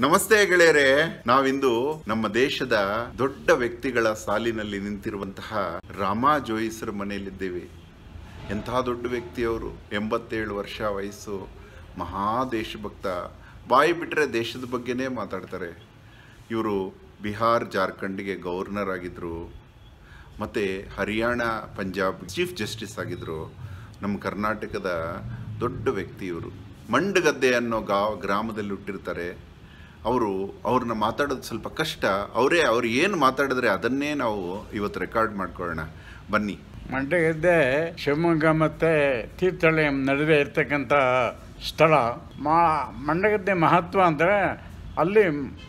ನಮಸ್ತೆ ಗೆಳೆಯರೆ ನಾವಿಂದು ನಮ್ಮ ದೇಶದ ದೊಡ್ಡ ವ್ಯಕ್ತಿಗಳ ಸಾಲಿನಲ್ಲಿ ನಿಂತಿರುವಂತಹ ರಾಮಾ ಜೋಯಿಸರ ಮನೆಯಲ್ಲಿದ್ದೇವೆ ಎಂತಹ ದೊಡ್ಡ ವ್ಯಕ್ತಿಯವರು ಎಂಬತ್ತೇಳು ವರ್ಷ ವಯಸ್ಸು ಮಹಾ ದೇಶಭಕ್ತ ಬಾಯಿ ಬಿಟ್ಟರೆ ದೇಶದ ಬಗ್ಗೆನೇ ಮಾತಾಡ್ತಾರೆ ಇವರು ಬಿಹಾರ್ ಜಾರ್ಖಂಡ್ಗೆ ಗವರ್ನರ್ ಆಗಿದ್ದರು ಮತ್ತು ಹರಿಯಾಣ ಪಂಜಾಬ್ ಚೀಫ್ ಜಸ್ಟಿಸ್ ಆಗಿದ್ದರು ನಮ್ಮ ಕರ್ನಾಟಕದ ದೊಡ್ಡ ವ್ಯಕ್ತಿ ಇವರು ಮಂಡಗದ್ದೆ ಅನ್ನೋ ಗಾವ್ ಗ್ರಾಮದಲ್ಲಿ ಹುಟ್ಟಿರ್ತಾರೆ ಅವರು ಅವ್ರನ್ನ ಮಾತಾಡೋದು ಸ್ವಲ್ಪ ಕಷ್ಟ ಅವರೇ ಅವ್ರು ಏನು ಮಾತಾಡಿದ್ರೆ ಅದನ್ನೇ ನಾವು ಇವತ್ತು ರೆಕಾರ್ಡ್ ಮಾಡ್ಕೊಳ್ಳೋಣ ಬನ್ನಿ ಮಂಡ್ಯಗದ್ದೆ ಶಿವಮೊಗ್ಗ ಮತ್ತು ತೀರ್ಥಹಳ್ಳಿ ನಡುವೆ ಇರ್ತಕ್ಕಂಥ ಸ್ಥಳ ಮಾ ಮಂಡ್ಯಗದ್ದೆ ಮಹತ್ವ ಅಂದರೆ ಅಲ್ಲಿ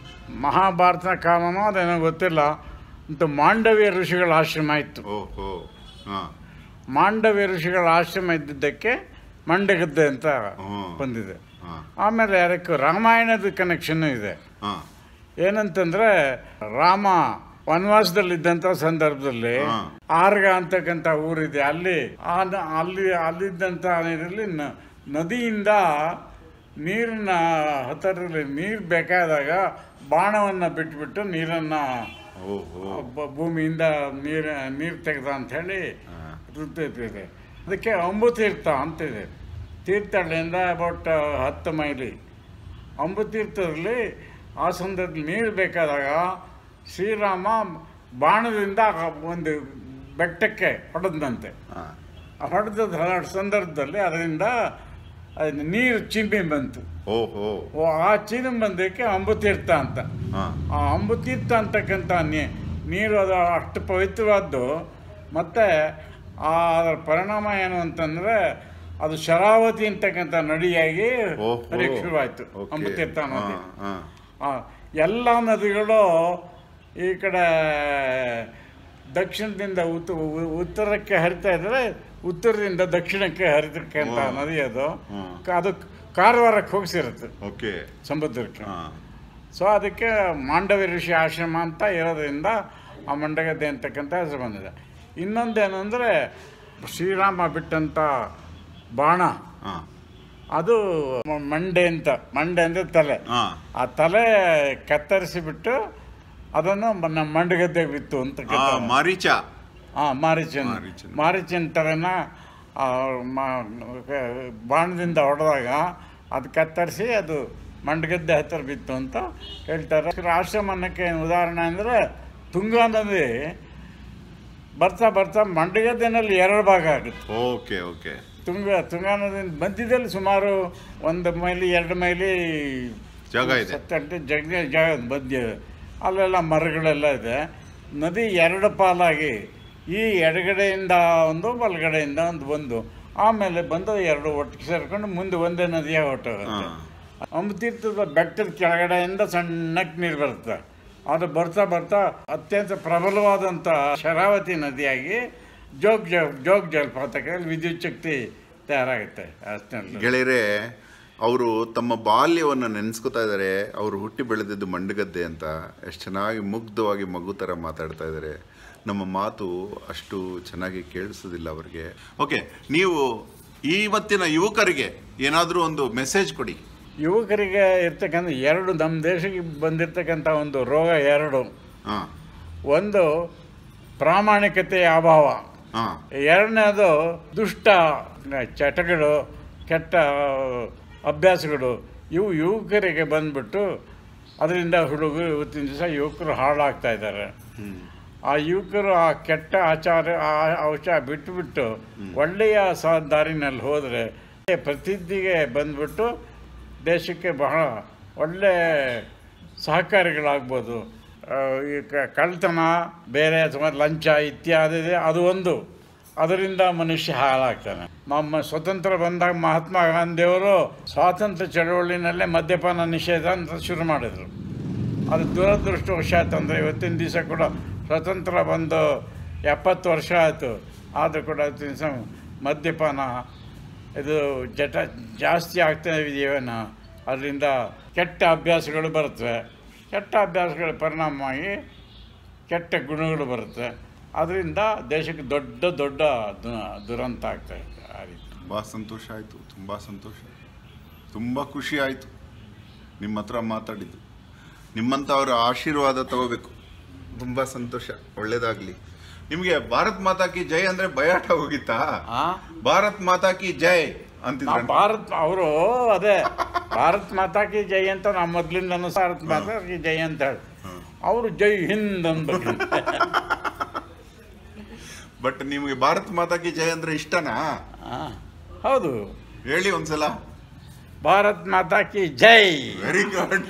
ಮಹಾಭಾರತ ಕಾಲನೋ ಅದೇನೋ ಗೊತ್ತಿಲ್ಲ ಅಂತ ಮಾಂಡವ್ಯ ಋಷಿಗಳ ಆಶ್ರಮ ಇತ್ತು ಓಹೋ ಹಾಂ ಮಾಂಡವ್ಯ ಋಷಿಗಳ ಆಶ್ರಮ ಇದ್ದಿದ್ದಕ್ಕೆ ಮಂಡಗದ್ದೆ ಅಂತ ಹ್ಮ್. ಬಂದಿದೆ ಹಾಂ ಆಮೇಲೆ ಅದಕ್ಕೆ ರಾಮಾಯಣದ ಕನೆಕ್ಷನ್ ಇದೆ ಹಾಂ ಏನಂತಂದ್ರೆ ರಾಮ ವನವಾಸದಲ್ಲಿದ್ದಂಥ ಸಂದರ್ಭದಲ್ಲಿ ಹಾ. ಆರ್ಗ ಅಂತಕ್ಕಂಥ ಊರಿದೆ ಅಲ್ಲಿ ಆ ನ- ಅಲ್ಲಿ ಅಲ್ಲಿದ್ದಂಥ ನೀರಲ್ಲಿ ನ- ನದಿಯಿಂದ ನೀರಿನ ಹತ್ತರಲ್ಲಿ ನೀರು ಬೇಕಾದಾಗ ಬಾಣವನ್ನು ಬಿಟ್ಬಿಟ್ಟು ನೀರನ್ನು ಓಹೋ ಬ- ಭೂಮಿಯಿಂದ ನೀರು ನೀರು ತೆಗೆದ ಅಂಥೇಳಿ ಹಾಂ ಇದೆ ಅದಕ್ಕೆ ಅಂಬುತೀರ್ಥ ಅಂತಿದೆ ತೀರ್ಥಹಳ್ಳಿಯಿಂದ ಅಬೌಟ್ ಹತ್ತು ಮೈಲಿ ಅಂಬುತೀರ್ಥದಲ್ಲಿ ಆ ಸಂದರ್ಭದಲ್ಲಿ ನೀರು ಬೇಕಾದಾಗ ಶ್ರೀರಾಮ ಬಾಣದಿಂದ ಆ ಒಂದು ಬೆಟ್ಟಕ್ಕೆ ಹೊಡೆದಂತೆ ಹಾಂ ಆ ಹೊಡೆದ ಸಂದರ್ಭದಲ್ಲಿ ಅದರಿಂದ ಅದು ನೀರು ಚಿಮ್ಮಿ ಬಂತು ಓಹೋ ಓ ಆ ಚಿಮ್ಮಿ ಬಂದಕ್ಕೆ ಅಂಬುತೀರ್ಥ ಅಂತ ಹಾಂ ಆ ಅಂಬುತೀರ್ಥ ಅಂತಕ್ಕಂಥ ನೀ- ನೀರು ಅದು ಅಷ್ಟು ಪವಿತ್ರವಾದ್ದು ಮತ್ತು ಆ ಅದರ ಪರಿಣಾಮ ಏನು ಅಂತಂದರೆ ಅದು ಶರಾವತಿ ಅಂತಕ್ಕಂಥ ನದಿಯಾಗಿ ಓಹೋ. ಹರಿಯಕ್ಕೆ ಶುರುವಾಯಿತು ಓಕೆ. ಅಂಬುತೀರ್ಥ ನದಿ ಹಾಂ, ಹಾಂ. ಆ, ಎಲ್ಲ ನದಿಗಳು ಈ ಕಡೆ ದಕ್ಷಿಣದಿಂದ ಉತ್ತ ಉ- ಉತ್ತರಕ್ಕೆ ಹರಿತಾ ಇದ್ರೆ ಉತ್ತರದಿಂದ ದಕ್ಷಿಣಕ್ಕೆ ಹರಿತಕ್ಕಂಥ ಓ. ನದಿ ಅದು ಹ್ಮ್. ಕ- ಅದು ಕಾರವಾರಕ್ಕೆ ಹೋಗಿಸಿರುತ್ತೆ ಓಕೆ ಸಮುದ್ರಕ್ಕೆ ಹಾಂ ಸೊ ಅದಕ್ಕೆ ಮಾಂಡವ್ಯ ಋಷಿ ಆಶ್ರಮ ಅಂತ ಇರೋದ್ರಿಂದ ಆ ಮಂಡಗದ್ದೆ ಅಂತಕ್ಕಂಥ ಹೆಸರು ಬಂದಿದೆ ಇನ್ನೊಂದೇನೆಂದರೆ ಶ್ರೀರಾಮ ಬಿಟ್ಟಂಥ ಬಾಣ ಹಾಂ ಅದು ಮ- ಮಂಡೆ ಅಂತ ಮಂಡೆ ಅಂದರೆ ತಲೆ ಹಾಂ ಆ ತಲೆ ಕತ್ತರಿಸಿಬಿಟ್ಟು ಅದನ್ನು ಮ- ನಮ್ಮ ಮಂಡಗದ್ದೆಗೆ ಬಿತ್ತು ಅಂತಕ್ಕಂಥ ಹಾಂ ಮಾರೀಚ ಹಾಂ ಮಾರೀಚನ್ ಮಾರೀಚನ್. ಮಾರೀಚನ್ ತಲೆನ ಆ, ಮ- ಬಾಣದಿಂದ ಹೊಡೆದಾಗ ಅದು ಕತ್ತರಿಸಿ ಅದು ಮಂಡಗದ್ದೆ ಹತ್ತಿರ ಬಿತ್ತು ಅಂತ ಹೇಳ್ತಾರೆ ಆಶ್ರಮ ಅನ್ನಕ್ಕೆ ಏನು ಉದಾಹರಣೆ ಅಂದರೆ ತುಂಗಾ ನದಿ ಬರ್ತಾ ಬರ್ತಾ ಮಂಡಗದ್ದೆನಲ್ಲಿ ಎರಡು ಭಾಗ ಆಗುತ್ತೆ ಓಕೆ ಓಕೆ ತುಂಗ ತುಂಗಾ ನದಿ ಮಧ್ಯದಲ್ಲಿ ಸುಮಾರು ಒಂದು ಮೈಲಿ ಎರಡು ಮೈಲಿ ಜಾಗ ಇದೆ ಸತ್ತಂಟು ಜಗ ಜಾಗ ಮಧ್ಯ ಅಲ್ಲೆಲ್ಲ ಮರಗಳೆಲ್ಲ ಇದೆ ನದಿ ಎರಡು ಪಾಲಾಗಿ ಈ ಎಡಗಡೆಯಿಂದ ಒಂದು ಬಲಗಡೆಯಿಂದ ಒಂದು ಬಂದು ಆಮೇಲೆ ಬಂದು ಎರಡು ಒಟ್ಟಿಗೆ ಸೇರ್ಕೊಂಡು ಮುಂದೆ ಒಂದೇ ನದಿಯಾಗಿ ಹೊಟ್ಟೋಗುತ್ತೆ ಹಾಂ ಅಂಬತೀರ್ಥದ ಬೆಟ್ಟದ ಕೆಳಗಡೆಯಿಂದ ಸಣ್ಣಕ್ಕೆ ನೀರು ಬರುತ್ತೆ ಅದು ಬರ್ತಾ ಬರ್ತಾ ಅತ್ಯಂತ ಪ್ರಬಲವಾದಂಥ ಶರಾವತಿ ನದಿಯಾಗಿ ಜೋಗ್ ಜ ಜೋಗ್ ಜಲಪಾತಕ್ಕೆ ವಿದ್ಯುತ್ ಶಕ್ತಿ ತಯಾರಾಗುತ್ತೆ ಅಷ್ಟೇ ಗೆಳೆಯರೆ ಅವರು ತಮ್ಮ ಬಾಲ್ಯವನ್ನು ನೆನೆಸ್ಕೊತಾ ಇದ್ದಾರೆ ಅವರು ಹುಟ್ಟಿ ಬೆಳೆದಿದ್ದು ಮಂಡಗದ್ದೆ ಅಂತ ಎಷ್ಟು ಚೆನ್ನಾಗಿ ಮುಗ್ಧವಾಗಿ ಮಗು ಥರ ಮಾತಾಡ್ತಾ ಇದ್ದಾರೆ ನಮ್ಮ ಮಾತು ಅಷ್ಟು ಚೆನ್ನಾಗಿ ಕೇಳಿಸೋದಿಲ್ಲ ಅವರಿಗೆ ಓಕೆ ನೀವು ಇವತ್ತಿನ ಯುವಕರಿಗೆ ಏನಾದರೂ ಒಂದು ಮೆಸೇಜ್ ಕೊಡಿ ಯುವಕರಿಗೆ ಇರ್ತಕ್ಕಂಥ ಎರಡು ನಮ್ಮ ದೇಶಕ್ಕೆ ಬಂದಿರತಕ್ಕಂಥ ಒಂದು ರೋಗ ಎರಡು ಹಾಂ ಒಂದು ಪ್ರಾಮಾಣಿಕತೆಯ ಅಭಾವ ಹಾಂ ಎರಡನೇದು ದುಷ್ಟ ಚಟಗಳು ಕೆಟ್ಟ ಅಭ್ಯಾಸಗಳು ಇವು ಯುವಕರಿಗೆ ಬಂದ್ಬಿಟ್ಟು ಅದರಿಂದ ಹುಡುಗರು ಇವತ್ತಿನ ದಿವಸ ಯುವಕರು ಹಾಳಾಗ್ತಾ ಇದ್ದಾರೆ ಆ ಯುವಕರು ಆ ಕೆಟ್ಟ ಆಚಾರ ಆ ಅಂಶ ಬಿಟ್ಟುಬಿಟ್ಟು ಒಳ್ಳೆಯ ಸ ದಾರಿನಲ್ಲಿ ಹೋದರೆ ಪ್ರಸಿದ್ಧಿಗೆ ಬಂದ್ಬಿಟ್ಟು ದೇಶಕ್ಕೆ ಬಹಳ ಒಳ್ಳೆ ಸಹಕಾರಿಗಳಾಗ್ಬೋದು ಆ, ಈ ಕ- ಕಳ್ತನ ಬೇರೆ ಅಥವಾ ಲಂಚ ಇತ್ಯಾದಿ ಇದೆ, ಅದು ಒಂದು ಅದರಿಂದ ಮನುಷ್ಯ ಹಾಳಾಗ್ತಾನೆ ನಮ್ಮ ಸ್ವತಂತ್ರ ಬಂದಾಗ ಮಹಾತ್ಮ ಗಾಂಧಿಯವರು ಸ್ವಾತಂತ್ರ್ಯ ಚಳವಳಿನಲ್ಲೇ ಮದ್ಯಪಾನ ನಿಷೇಧ ಅಂತ ಶುರು ಮಾಡಿದರು ಅದು ದುರದೃಷ್ಟವಶಾತ್ ಅಂದರೆ ಇವತ್ತಿನ ದಿವಸ ಕೂಡ ಸ್ವತಂತ್ರ ಬಂದು ಎಪ್ಪತ್ತು ವರ್ಷ ಆಯಿತು ಆದರೂ ಕೂಡ ಇವತ್ತಿನ ದಿವಸ ಮದ್ಯಪಾನ ಇದು ಜಟ ಜಾಸ್ತಿ ಆಗ್ತಾ ಇದೆಯೇನೋ ಅದರಿಂದ ಕೆಟ್ಟ ಅಭ್ಯಾಸಗಳು ಬರುತ್ತವೆ ಕೆಟ್ಟ ಅಭ್ಯಾಸಗಳ ಪರಿಣಾಮವಾಗಿ ಕೆಟ್ಟ ಗುಣಗಳು ಬರುತ್ತೆ ಅದರಿಂದ ದೇಶಕ್ಕೆ ದೊಡ್ಡ ದೊಡ್ಡ ದು- ದುರಂತ ಆಗ್ತಾ ಇದೆ ಆ ರೀತಿ ತುಂಬ ಸಂತೋಷ ಆಯಿತು ತುಂಬ ಸಂತೋಷ ತುಂಬ ಖುಷಿ ಆಯಿತು ನಿಮ್ಮ ಹತ್ರ ಮಾತಾಡಿದ್ದು ನಿಮ್ಮಂಥವ್ರ ಆಶೀರ್ವಾದ ತಗೋಬೇಕು ತುಂಬ ಸಂತೋಷ ಒಳ್ಳೇದಾಗ್ಲಿ ನಿಮಗೆ ಭಾರತ್ ಮಾತಾ ಕಿ ಜೈ ಅಂದ್ರೆ ಭಯಾಟ ಹೋಗಿತ್ತಾ ಆ ಭಾರತ್ ಮಾತಾ ಕಿ ಜೈ ನಾವು ಅಂತಿದ್ರ ಭಾರತ್ ಅವರು ಅದೇ ಭಾರತ್ ಮಾತಾ ಕಿ ಜೈ ಅಂತ ನಾವು ಮೊದ್ಲಿಂದನೂ ಭಾರತ್ ಮಾತಾ ಕಿ ಜೈ ಅಂತ ಹೇಳಿ ಅವರು ಜೈ ಹಿಂದ್ ಅಂದ್ಬೇಕು ಬಟ್ ನಿಮಗೆ ಭಾರತ್ ಮಾತಾ ಕಿ ಜೈ ಅಂದ್ರೆ ಇಷ್ಟನಾ ಆ, ಹೌದು ಹೇಳಿ ಒಂದ್ಸಲ ಭಾರತ್ ಮಾತಾ ಕಿ ಜೈ ವೆರಿ ಗುಡ್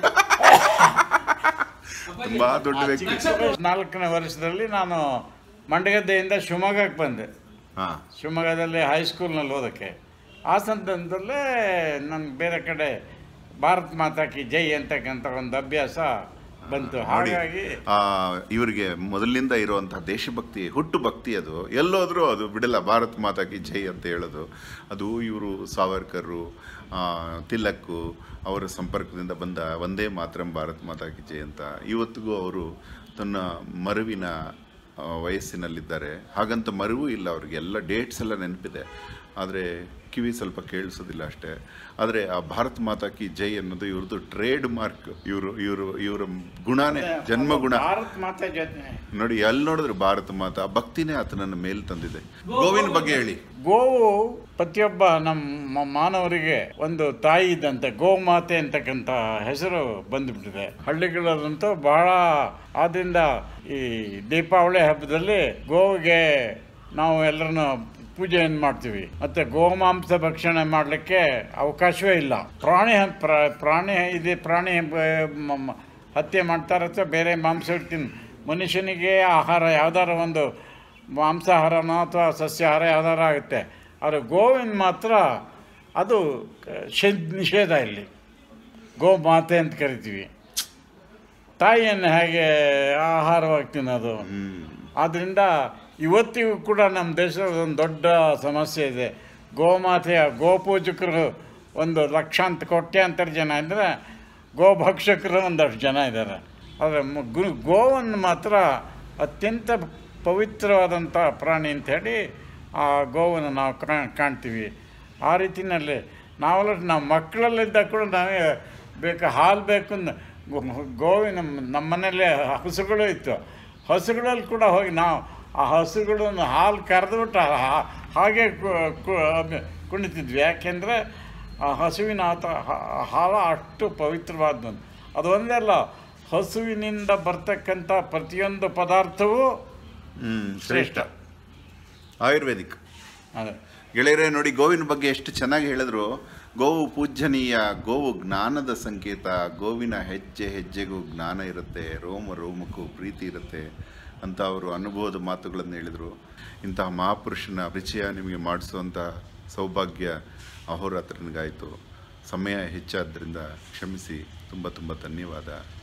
ತುಂಬಾ ದೊಡ್ಡ ವ್ಯಕ್ತಿ ನಾಲ್ಕನೇ ವರ್ಷದಲ್ಲಿ ನಾನು ಮಂಡಗದ್ದೆಯಿಂದ ಶಿವಮೊಗ್ಗಕ್ಕೆ ಬಂದೆ ಹಾ ಶಿವಮೊಗ್ಗದಲ್ಲಿ ಹೈಸ್ಕೂಲ್ನಲ್ಲಿ ಓದೋಕ್ಕೆ ಆ ಸಂದರ್ಭದಲ್ಲೇ ನನಗೆ ಬೇರೆ ಕಡೆ ಭಾರತ್ ಮಾತಾ ಕಿ ಜೈ ಅಂತಕ್ಕಂಥ ಒಂದು ಅಭ್ಯಾಸ ಬಂತು ನೋಡಿ ಹಾಗಾಗಿ ಆ ಇವರಿಗೆ ಮೊದಲಿನಿಂದ ಇರುವಂತಹ ದೇಶಭಕ್ತಿ ಹುಟ್ಟು ಭಕ್ತಿ ಅದು ಎಲ್ಲೋದ್ರೂ ಅದು ಬಿಡಲ್ಲ ಭಾರತ್ ಮಾತಾ ಕಿ ಜೈ ಅಂತ ಹೇಳೋದು ಅದು ಇವರು ಸಾವರ್ಕರು ಆ, ತಿಲಕ್ಕು ಅವರ ಸಂಪರ್ಕದಿಂದ ಬಂದ ಒಂದೇ ಮಾತ್ರಂ ಭಾರತ್ ಮಾತಾ ಕಿ ಜೈ ಅಂತ ಇವತ್ತಿಗೂ ಅವರು ತನ್ನ ಮರುವಿನ ಆ, ವಯಸ್ಸಿನಲ್ಲಿದ್ದಾರೆ ಹಾಗಂತ ಮರುವು ಇಲ್ಲ ಅವ್ರಿಗೆ ಎಲ್ಲ ಡೇಟ್ಸ್ ಎಲ್ಲ ನೆನಪಿದೆ ಆದರೆ ಕಿವಿ ಸ್ವಲ್ಪ ಕೇಳಿಸೋದಿಲ್ಲ ಅಷ್ಟೇ ಆದರೆ ಆ ಭಾರತ್ ಮಾತಾ ಕಿ ಜೈ ಅನ್ನೋದು ಇವ್ರದ್ದು ಟ್ರೇಡ್ ಮಾರ್ಕ್ ಇವರು ಇವರು ಇವರ ಗುಣನೇ ಜನ್ಮ ಗುಣ ಭಾರತ್ ಮಾತಾ ಜೊತೆ ನೋಡಿ ಎಲ್ಲಿ ನೋಡಿದ್ರು ಭಾರತ ಮಾತಾ ಭಕ್ತಿನೇ ಆತನನ್ನು ಮೇಲ್ ತಂದಿದೆ ಗೋವಿನ ಬಗ್ಗೆ ಹೇಳಿ ಗೋವು ಪ್ರತಿಯೊಬ್ಬ ನಮ್ಮ ಮಾನವರಿಗೆ ಒಂದು ತಾಯಿ ಇದ್ದಂತೆ ಗೋಮಾತೆ ಅಂತಕ್ಕಂಥ ಹೆಸರು ಬಂದುಬಿಟ್ಟಿದೆ ಹಳ್ಳಿಗಳಲ್ಲಂತೂ ಬಹಳ ಆದ್ರಿಂದ ಈ ದೀಪಾವಳಿ ಹಬ್ಬದಲ್ಲಿ ಗೋವಿಗೆ ನಾವು ಎಲ್ಲರನ್ನು ಪೂಜೆಯನ್ನು ಮಾಡ್ತೀವಿ ಮತ್ತೆ ಗೋಮಾಂಸ ಭಕ್ಷಣೆ ಮಾಡಲಿಕ್ಕೆ ಅವಕಾಶವೇ ಇಲ್ಲ ಪ್ರಾಣಿ ಹ- ಪ್ರ- ಪ್ರಾಣಿ ಇದೆ ಪ್ರಾಣಿ ಬ- ಮ- ಮ- ಹತ್ಯೆ ಮಾಡ್ತಾರೆ ಅಥವಾ ಬೇರೆ ಮಾಂಸ ತಿನ್ ಮನುಷ್ಯನಿಗೆ ಆಹಾರ ಯಾವ್ದಾರ ಒಂದು ಮಾಂಸಾಹಾರನೋ ಅಥವಾ ಸಸ್ಯಾಹಾರ ಯಾವ್ದಾರ ಆಗುತ್ತೆ ಆದರೆ ಗೋವಿನ ಮಾತ್ರ ಅದು ಕ- ಶೇ- ನಿಷೇಧ ಇಲ್ಲಿ ಗೋಮಾತೆ ಅಂತ ಕರಿತೀವಿ ತಾಯಿಯನ್ನು ಹೇಗೆ ಆಹಾರವಾಗಿ ತಿನ್ನೋದು ಹ್ಮ್ ಆದ್ದರಿಂದ ಇವತ್ತಿಗೂ ಕೂಡ ನಮ್ಮ ದೇಶದ ಒಂದು ದೊಡ್ಡ ಸಮಸ್ಯೆ ಇದೆ ಗೋಮಾತೆಯ ಗೋಪೂಜಕರು ಒಂದು ಲಕ್ಷಾಂತರ ಕೋಟ್ಯಾಂತರ ಜನ ಇದ್ದರೆ ಗೋಭಕ್ಷಕರು ಒಂದಷ್ಟು ಜನ ಇದ್ದಾರೆ ಆದರೆ ಮ- ಗು- ಗೋವನ್ನು ಮಾತ್ರ ಅತ್ಯಂತ ಪವಿತ್ರವಾದಂಥ ಪ್ರಾಣಿ ಅಂಥೇಳಿ ಆ ಗೋವನ್ನು ನಾವು ಕಾ- ಕಾಣ್ತೀವಿ ಆ ರೀತಿಯಲ್ಲಿ ನಾವೆಲ್ಲ ನಾವು ಮಕ್ಕಳಲ್ಲಿದ್ದಾಗ ಕೂಡ ನಾವೇ ಬೇಕು ಹಾಲು ಬೇಕು ಅಂದ್- ಗೋ- ಗೋವಿನ ನಮ್ಮ ಮನೇಲಿ ಹಸುಗಳು ಇತ್ತು ಹಸುಗಳಲ್ಲಿ ಕೂಡ ಹೋಗಿ ನಾವು ಆ ಹಸುಗಳನ್ನು ಹಾಲು ಕರೆದುಬಿಟ್ಟು ಹಾ- ಹಾಗೆ ಕು- ಕು- ಅಬ್- ಕುಣಿತಿದ್ವಿ ಯಾಕೆಂದರೆ ಆ ಹಸುವಿನ ಆತ ಹ- ಹಾಲು ಅಷ್ಟು ಪವಿತ್ರವಾದ್ದು ಅದು ಒಂದೇ ಅಲ್ಲ ಹಸುವಿನಿಂದ ಬರ್ತಕ್ಕಂಥ ಪ್ರತಿಯೊಂದು ಪದಾರ್ಥವೂ ಹ್ಮ್ ಶ್ರೇಷ್ಠ ಆಯುರ್ವೇದಿಕ್ ಅದೇ ಗೆಳೆಯರೇ ನೋಡಿ ಗೋವಿನ ಬಗ್ಗೆ ಎಷ್ಟು ಚೆನ್ನಾಗಿ ಹೇಳಿದ್ರು ಗೋವು ಪೂಜ್ಯನೀಯ ಗೋವು ಜ್ಞಾನದ ಸಂಕೇತ ಗೋವಿನ ಹೆಜ್ಜೆ ಹೆಜ್ಜೆಗೂ ಜ್ಞಾನ ಇರುತ್ತೆ ರೋಮ ರೋಮಕ್ಕೂ ಪ್ರೀತಿ ಇರುತ್ತೆ ಅಂತ ಅವರು ಅನುಭವದ ಮಾತುಗಳನ್ನು ಹೇಳಿದರು ಇಂತಹ ಮಹಾಪುರುಷನ ಪರಿಚಯ ನಿಮಗೆ ಮಾಡಿಸುವಂಥ ಸೌಭಾಗ್ಯ ಅಹೋರಾತ್ರನಿಗಾಯಿತು ಸಮಯ ಹೆಚ್ಚಾದ್ದರಿಂದ ಕ್ಷಮಿಸಿ ತುಂಬ ತುಂಬ ಧನ್ಯವಾದ